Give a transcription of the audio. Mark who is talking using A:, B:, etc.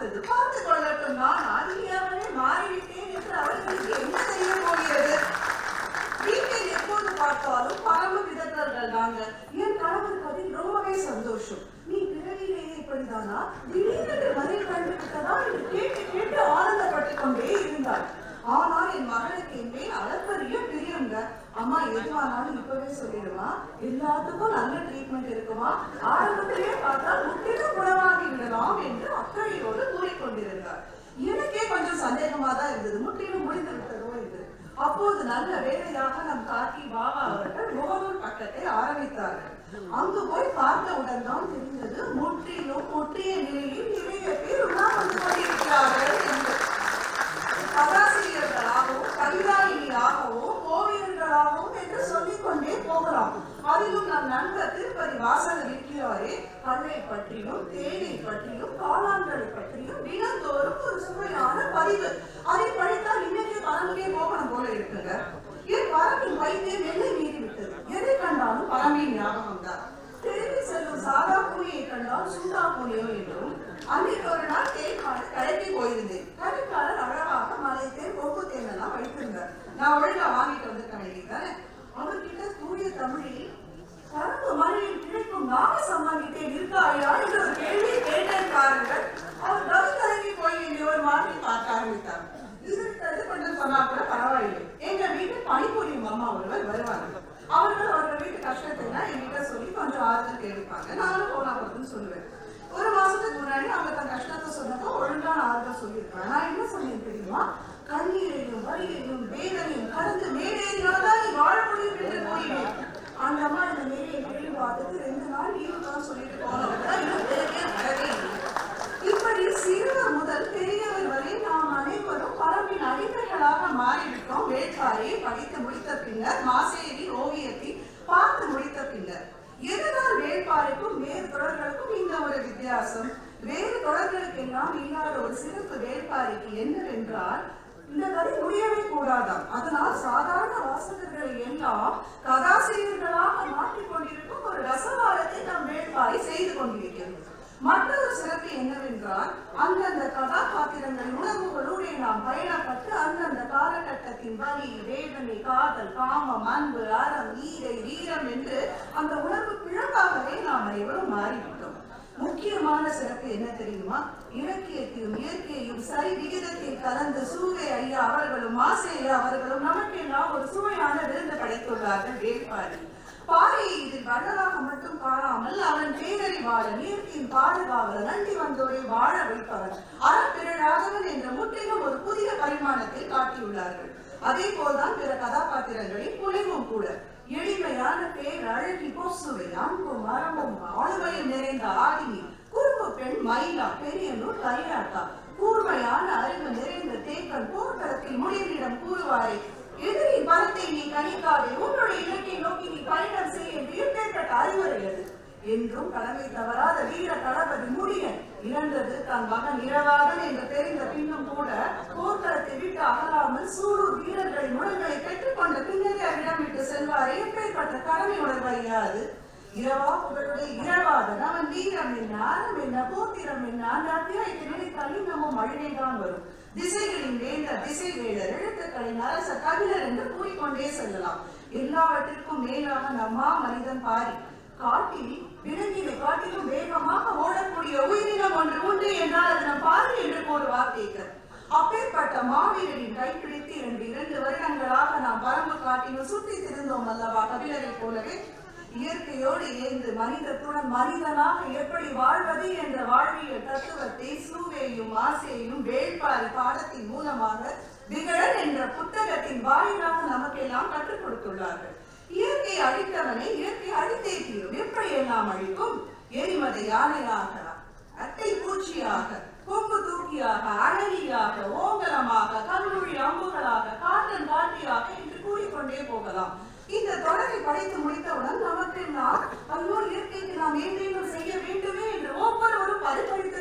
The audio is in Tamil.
A: பார்த்தது பார்த்து கொள்ளட்டும் நான் ஆதினியாகவே மாறிவிட்டேன் என்று அவர்களுக்கு என்ன தெரிய போகிறது வீட்டில் எப்போது பார்த்தாலும் பரம விதத்தர்கள் நாங்க என் கணவருக்கு அதில் ரொம்பவே சந்தோஷம் நீ பிறவிலேயே இப்படிதானா திடீரென்று பதில் கண்டுவிட்டதா என்று கேட்டு கேட்டு ஆனந்தப்பட்டுக் கொண்டே இருந்தாள் ஆனால் என் மகளுக்கு என் மேல் அளப்பரிய பிரியங்க அம்மா எதுவானாலும் இப்பவே சொல்லிடுமா எல்லாத்துக்கும் நல்ல ட்ரீட்மெண்ட் இருக்குமா ஆரம்பத்திலேயே பார்த்தா முற்றிலும் குணமாகி விடலாம் என்று அக்கறையோடு கூறிக்கொண்டிருந்தார் எனக்கே கொஞ்சம் சந்தேகமா தான் இருந்தது முற்றிலும் முடிந்து விட்டதோ என்று அப்போது நல்ல வேலையாக நம் காக்கி பாபா அவர்கள் முகநூல் பக்கத்தை ஆரம்பித்தார்கள் அங்கு போய் பார்த்தவுடன் தான் தெரிந்தது முற்றிலும் முற்றிய நிலையில் நிறைய பேர் உண்ணாம வந்து கொண்டிருக்கிறார்கள் என்று கதாசிரியர்களாகவும் கவிதாயினியாகவும் ஓவியர்களாகவும் என்று சொல்லிக் கொண்டே போகலாம் அதிலும் நம் நண்பர் திருப்பதி வாசகர் இருக்கிறாரே கண்ணை பற்றியும் தேனை பற்றியும் காளான்களை பற்றியும் தினந்தோறும் ஒரு சுவையான பதிவு அதை படித்தால் இன்னைக்கு பரம்பே போகணும் போல இருக்குங்க என் பரம்பின் வயிற்றே வெள்ளை மீறி விட்டது எதை கண்டாலும் பரம்பின் ஞாபகம் தான் தெருவில் செல்லும் சாதா பூனையை கண்டால் சூடா பூனையோ என்றும் அன்னைக்கு ஒரு நாள் தேய்மாடு கடைக்கு போயிருந்தேன் கடைக்காரர் அழகாக மலை தேர் கொம்பு தேனெல்லாம் வைத்திருந்தார் நான் ஒழுங்கா வாங்கிட்டு வந்திருக்கேன் வேண்டியதானே அவர்கிட்ட தூய தமிழில் பரப்பு மழையில் கிடைக்கும் நாக சம்மானித்தேன் இருக்காயா என்று ஒரு கேள்வியை கேட்டேன் பாருங்கள் அவர் கவி கலங்கி போய் என்னை ஒரு மாதிரி பார்க்க ஆரம்பித்தார் இதற்கு கொஞ்சம் சொன்னா கூட பரவாயில்லை எங்க வீட்டில் பணிபுரியும் அம்மா ஒருவர் வருவாங்க அவர்கள் அவர்கள் வீட்டு கஷ்டத்தை எல்லாம் என்கிட்ட சொல்லி கொஞ்சம் ஆறுதல் கேட்பாங்க நானும் போனா போதுன்னு சொல்லுவேன் ஒரு மாசத்துக்கு முன்னாடி அவங்க தன் கஷ்டத்தை சொன்னப்போ ஒழுங்கான ஆறுதல் சொல்லியிருக்காங்க நான் என்ன சொன்னேன் தெரியுமா கண்ணீரையும் வலியையும் வேதனையும் கடந்து மேலேறினால்தான் நீ வாழ முடியும் என்று கூறினேன் அந்த அம்மா இந்த மேலே கேள்வி பார்த்துட்டு ரெண்டு நாள் லீவு தான் சொல்லிட்டு போனவங்க இன்னும் பெரிய வரவே இல்லை இப்படி சிறுவர் முதல் பெரியவர் வரை நாம் அனைவரும் பரம்பின் அடிமைகளாக மாறிவிட்டோம் வேட்பாரியை படித்து முடித்த பின்னர் மாசேரின் ஓவியத்தை பார்த்து முடித்த பின்னர் எதனால் வேட்பாரிக்கும் வேறு தொடர்களுக்கும் இந்த ஒரு வித்தியாசம் வேறு தொடர்களுக்கெல்லாம் இல்லாத ஒரு சிறப்பு வேட்பாரிக்கு என்னவென்றால் இந்த கதை முடியவே கூடாதாம் அதனால் சாதாரண வாசகர்களை எல்லாம் கதாசிரியர்களாக மாற்றிக் கொண்டிருக்கும் ஒரு ரசவாதத்தை நம் வேட்பாரி செய்து கொண்டிருக்கிறது மற்றொரு சிறப்பு என்னவென்றால் அந்தந்த கதாபாத்திரங்களின் உணர்வுகளோடு நாம் பயணப்பட்டு அந்தந்த காலகட்டத்தின் வலி வேதனை காதல் காமம் அன்பு அறம் ஈரை வீரம் என்று அந்த உணர்வு பிழம்பாகவே நாம் அனைவரும் மாறிவிட்டோம் முக்கியமான சிறப்பு என்ன தெரியுமா இலக்கியத்தையும் இயற்கையையும் சரி விகிதத்தில் கலந்து சூவை ஐயா அவர்களும் மாசையா அவர்களும் நமக்கெல்லாம் ஒரு சுவையான விருந்து படைத்துள்ளார்கள் வேட்பாரி பாறையை இதில் வள்ளலாக மட்டும் காணாமல் அவன் பேரறிவாளன் இயற்கையின் பாதுகாவலன் நன்றி வந்தோரை வாழ வைப்பவன் அறப்பிறழாதவன் என்ற முற்றிலும் ஒரு புதிய பரிமாணத்தில் காட்டியுள்ளார்கள் அதே போல்தான் பிற கதாபாத்திரங்களின் புலிவும் கூட எளிமையான பேர் அழகி பொசுவை அன்பும் மரமும் ஆளுமையும் நிறைந்த ஆதினி குறும்பு பெண் மயிலா பெரியனூர் கையாட்டா கூர்மையான அறிவு நிறைந்த தேக்கன் போர்க்களத்தில் முடிவிடம் கூறுவாரே எதிரின் பலத்தை நீ கணிக்காதே உன்னுடைய இலக்கை நோக்கி நீ பயணம் செய்ய என்று எப்பேற்பட்ட அறிவுரை அது என்றும் கடமை தவறாத வீர தளபதி முடியன் இழந்தது தன் மகன் இரவாதன் என்று தெரிந்த பின்னும் கூட போர்க்களத்தை விட்டு அகலாமல் சூலூர் வீரர்களின் உடல்களை பெற்றுக்கொண்ட பின்னரே அவ்விடம் விட்டு செல்வாரே எப்பேற்பட்ட கடமை உணர்வையா அது இரவா புகழுடைய இரவாதன் அவன் வீரம் என்ன அறம் என்ன போத்திரம் என்ன அந்த அத்தியாயத்தை நினைத்தால் இன்னமும் அழுகைதான் வரும் திசைகளின் வேந்த திசை வேடர் எழுத்துக்களின் அரச கபிலர் என்று கூறிக்கொண்டே செல்லலாம் எல்லாவற்றிற்கும் மேலாக நம்மா மனிதன் பாரி காட்டில் விலங்கினை காட்டிலும் வேகமாக ஓடக்கூடிய உயிரினம் ஒன்று உண்டு என்றால் அது நம் பாரி என்று கூறுவார் கேட்க அப்பேற்பட்ட மாவீரரின் கைப்பிடித்து இரண்டு இரண்டு வருடங்களாக நாம் பரம்பு காட்டிலும் சுற்றி திருந்தோம் அல்லவா கபிலரை போலவே இயற்கையோடு இணைந்து மனிதத்துடன் மனிதனாக எப்படி வாழ்வது என்ற வாழ்வியல் தத்துவத்தை சூவேயும் ஆசையையும் வேள்பாரி பாடத்தின் மூலமாக விகடன் என்ற புத்தகத்தின் வாயிலாக நமக்கெல்லாம் கற்றுக் கொடுத்துள்ளார்கள் இயற்கை அழித்தவனை இயற்கை அழித்தே தீரும் எப்படி எல்லாம் அழிக்கும் எரிமதை யானையாக அட்டை பூச்சியாக கொம்பு தூக்கியாக அழகியாக ஓங்கலமாக கல்மொழி அம்புகளாக காற்றன் காட்டியாக என்று கூறிக்கொண்டே போகலாம் இந்த தொடரை படித்து முடித்தவுடன் நமக்கெல்லாம் ஐயோ இயற்கைக்கு நாம் ஏதேனும் செய்ய வேண்டுமே என்று ஒவ்வொருவரும் பரிபடித்து